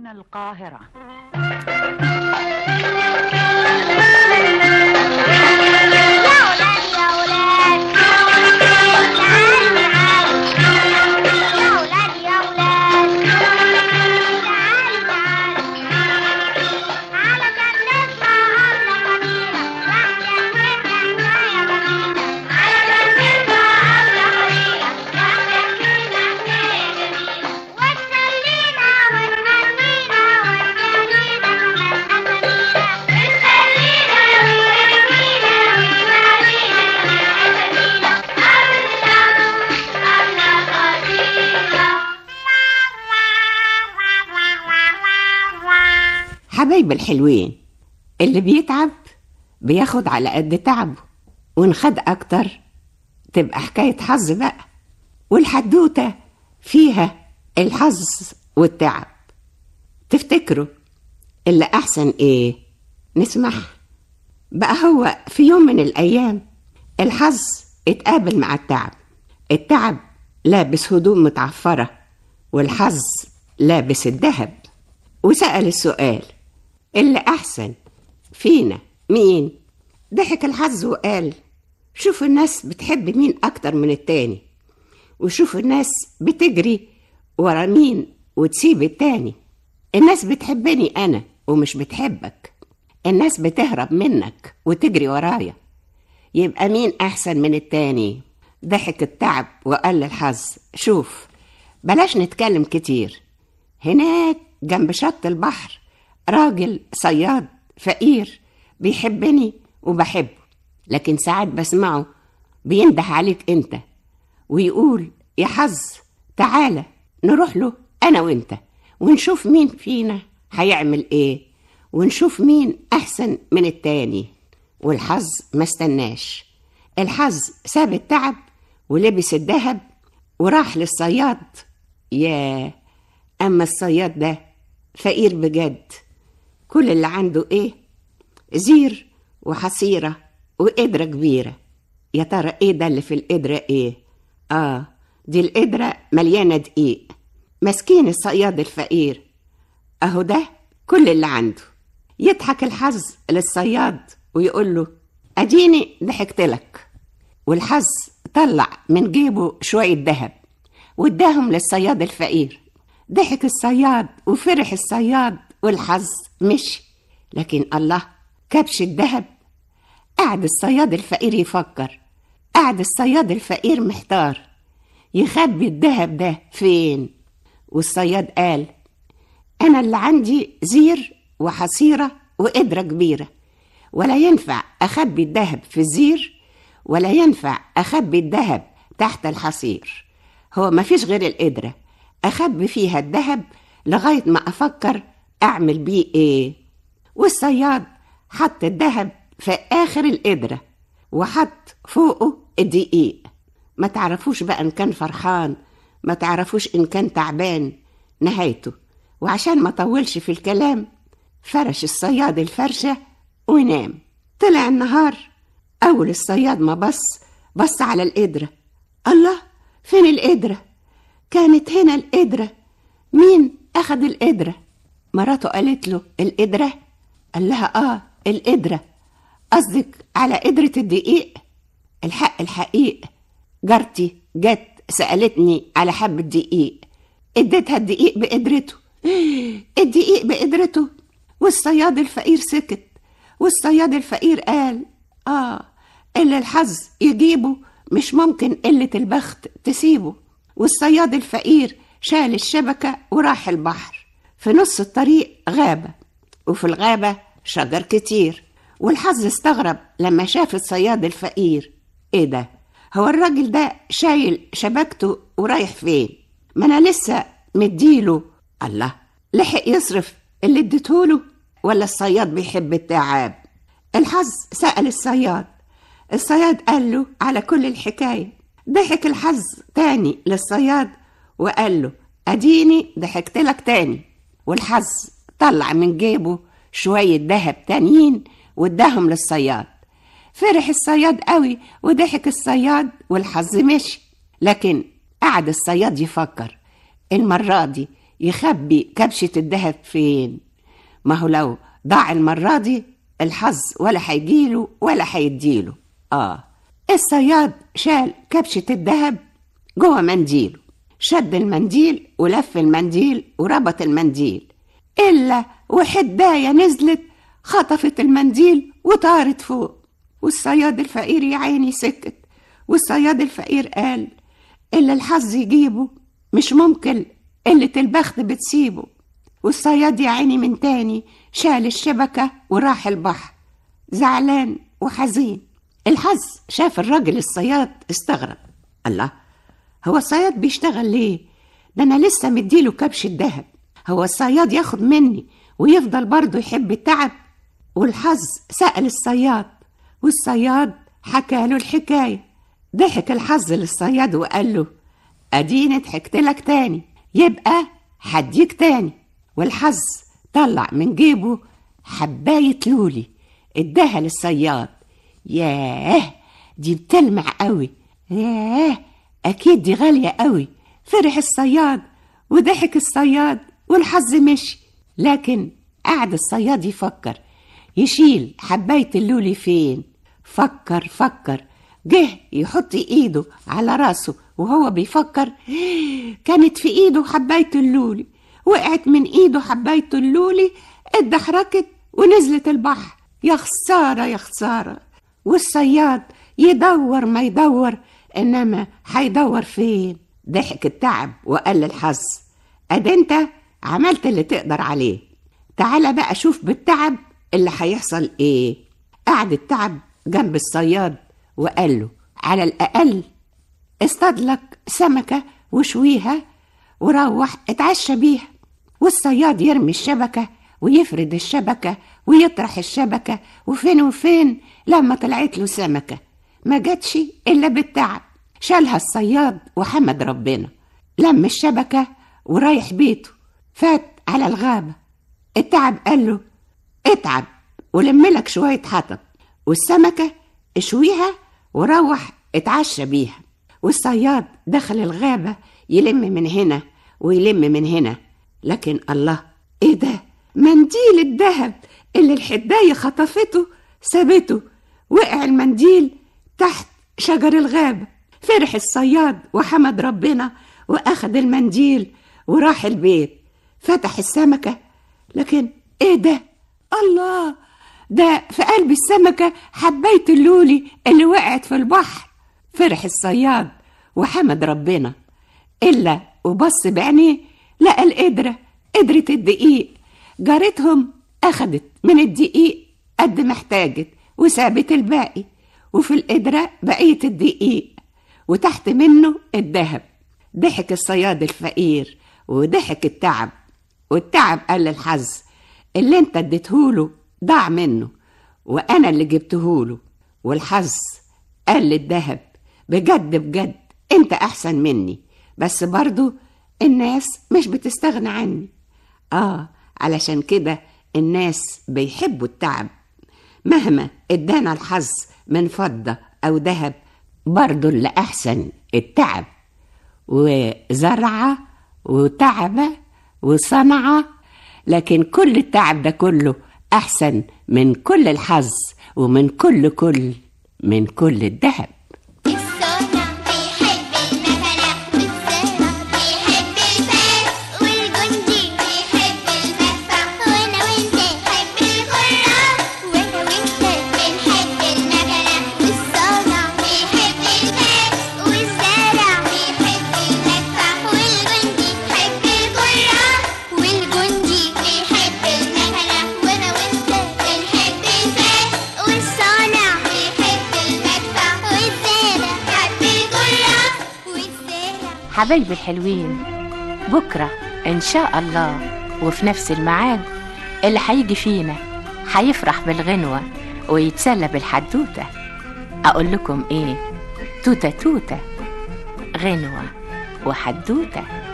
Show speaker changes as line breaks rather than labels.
القاهرة
يا ولاد يا ولاد تعالوا تعالوا يا ولاد يا ولاد تعالوا تعالوا علشان نسمع أبلة قديمة واحدة كلمة حكاية جميلة علشان نسمع أبلة قديمة واحدة كلمة حكاية جميلة وتسلينا وتغنينا وتجارينا كمان أسامينا وتسلينا وتغنينا وتجارينا كمان أسامينا أبلة قديمة
حبايب الحلوين اللي بيتعب بياخد على قد تعبه وإن خد أكتر تبقى حكاية حظ بقى والحدوتة فيها الحظ والتعب تفتكروا اللي أحسن إيه نسمعها بقى هو في يوم من الأيام الحظ اتقابل مع التعب التعب لابس هدوم متعفرة والحظ لابس الذهب وسأل السؤال اللي أحسن فينا مين؟ ضحك الحظ وقال شوف الناس بتحب مين أكتر من التاني وشوف الناس بتجري ورا مين وتسيب التاني الناس بتحبني أنا ومش بتحبك الناس بتهرب منك وتجري ورايا يبقى مين أحسن من التاني ضحك التعب وقال للحظ شوف بلاش نتكلم كتير هناك جنب شط البحر راجل صياد فقير بيحبني وبحبه لكن ساعات بسمعه بينده عليك انت ويقول يا حظ تعالى نروح له انا وانت ونشوف مين فينا هيعمل ايه ونشوف مين احسن من التاني والحظ ما استناش الحظ ساب التعب ولبس الذهب وراح للصياد ياه أما الصياد ده فقير بجد كل اللي عنده إيه؟ زير وحصيرة وقدرة كبيرة يا ترى إيه ده اللي في القدرة إيه؟ آه دي القدرة مليانة دقيق مسكين الصياد الفقير أهو ده كل اللي عنده يضحك الحظ للصياد ويقول له أديني ضحكت لك والحظ طلع من جيبه شوية ذهب واداهم للصياد الفقير ضحك الصياد وفرح الصياد والحظ مشي لكن الله كبش الذهب قعد الصياد الفقير يفكر قعد الصياد الفقير محتار يخبي الذهب ده فين والصياد قال أنا اللي عندي زير وحصيرة وقدرة كبيرة ولا ينفع أخبي الذهب في الزير ولا ينفع أخبي الذهب تحت الحصير هو مفيش غير القدرة أخبي فيها الذهب لغاية ما أفكر أعمل بيه إيه والصياد حط الذهب في آخر القدرة وحط فوقه الدقيق ما تعرفوش بقى إن كان فرحان ما تعرفوش إن كان تعبان نهايته وعشان ما طولش في الكلام فرش الصياد الفرشة ونام طلع النهار أول الصياد ما بص بص على القدرة الله فين القدرة كانت هنا القدرة مين أخد القدرة مراته قالت له القدرة قال لها آه القدرة قصدك على قدرة الدقيق الحق الحقيق جارتي جت سألتني على حبة دقيق اديتها الدقيق بقدرته الدقيق بقدرته والصياد الفقير سكت والصياد الفقير قال آه اللي الحظ يجيبه مش ممكن قلة البخت تسيبه والصياد الفقير شال الشبكة وراح البحر في نص الطريق غابة وفي الغابة شجر كتير والحظ استغرب لما شاف الصياد الفقير ايه ده هو الراجل ده شايل شبكته ورايح فين ما انا لسه مديله الله لحق يصرف اللي اديتهوله ولا الصياد بيحب التعاب الحظ سأل الصياد الصياد قال له على كل الحكاية ضحك الحظ تاني للصياد وقال له أديني ضحكت لك تاني والحظ طلع من جيبه شوية ذهب تانيين واداهم للصياد فرح الصياد قوي وضحك الصياد والحظ مشي لكن قعد الصياد يفكر المرة دي يخبي كبشة الذهب فين ما هو لو ضاع المرة دي الحظ ولا هيجيله ولا هيديله اه الصياد شال كبشة الذهب جوه منديله شد المنديل ولف المنديل وربط المنديل إلا وحداية نزلت خطفت المنديل وطارت فوق والصياد الفقير يا عيني سكت والصياد الفقير قال اللي الحظ يجيبه مش ممكن قلة البخت بتسيبه والصياد يا عيني من تاني شال الشبكة وراح البحر زعلان وحزين الحظ شاف الراجل الصياد استغرب الله هو الصياد بيشتغل ليه ده انا لسه مديله كبش الذهب هو الصياد ياخد مني ويفضل برضه يحب التعب والحظ سأل الصياد والصياد حكى له الحكاية ضحك الحظ للصياد وقال له أديني ضحكت لك تاني يبقى هديك تاني والحظ طلع من جيبه حباية لولي اداها للصياد ياه دي بتلمع قوي ياه أكيد دي غالية قوي فرح الصياد وضحك الصياد والحظ مشي لكن قعد الصياد يفكر يشيل حباية اللولي فين فكر فكر جه يحط ايده على راسه وهو بيفكر كانت في ايده حباية اللولي وقعت من ايده حباية اللولي اتدحركت ونزلت البحر يا خسارة يا خسارة والصياد يدور ما يدور انما هيدور فين ضحك التعب وقال للحظ ادي انت عملت اللي تقدر عليه تعالى بقى شوف بالتعب اللي هيحصل ايه قعد التعب جنب الصياد وقال له على الاقل اصطاد لك سمكه وشويها وروح اتعشى بيها والصياد يرمي الشبكه ويفرد الشبكه ويطرح الشبكه وفين وفين لما طلعت له سمكه ما جاتش الا بالتعب شالها الصياد وحمد ربنا لم الشبكه ورايح بيته فات على الغابه التعب قال له اتعب ولم لك شويه حطب والسمكه اشويها وروح اتعشى بيها والصياد دخل الغابه يلم من هنا ويلم من هنا لكن الله ايه ده منديل الذهب اللي الحدايه خطفته سابته وقع المنديل تحت شجر الغابه فرح الصياد وحمد ربنا واخد المنديل وراح البيت فتح السمكه لكن ايه ده الله ده في قلب السمكة حباية اللولي اللي وقعت في البحر فرح الصياد وحمد ربنا إلا وبص بعينيه لقى القدرة قدرة الدقيق جارتهم أخدت من الدقيق قد ما احتاجت وسابت الباقي وفي القدرة بقية الدقيق وتحت منه الذهب ضحك الصياد الفقير وضحك التعب والتعب قال للحظ اللي انت اديتهوله ضاع منه وانا اللي جبتهوله والحظ قال للذهب بجد بجد انت احسن مني بس برضو الناس مش بتستغنى عني اه علشان كده الناس بيحبوا التعب مهما ادانا الحظ من فضة او ذهب برضو اللي احسن التعب وزرعة وتعبة وصنعة لكن كل التعب ده كله أحسن من كل الحظ ومن كل كل من كل الذهب
الصنع بيحب المكنة والزرع بيحب الفاس والجندي بيحب المدفع وانا وانت نحب الكرة وانا وانت بنحب المكنة والصنع بيحب الفاس والزرع بيحب المدفع والجندي بيحب الكرة والجندي بيحب المكنة وانا وانت بنحب الفاس والصانع بيحب المدفع والزارع بيحب الكرة والزارع
حبايبي الحلوين بكرة إن شاء الله وفي نفس الميعاد اللي هيجي فينا هيفرح بالغنوة ويتسلى بالحدوتة أقول لكم إيه توتة توتة غنوة وحدوتة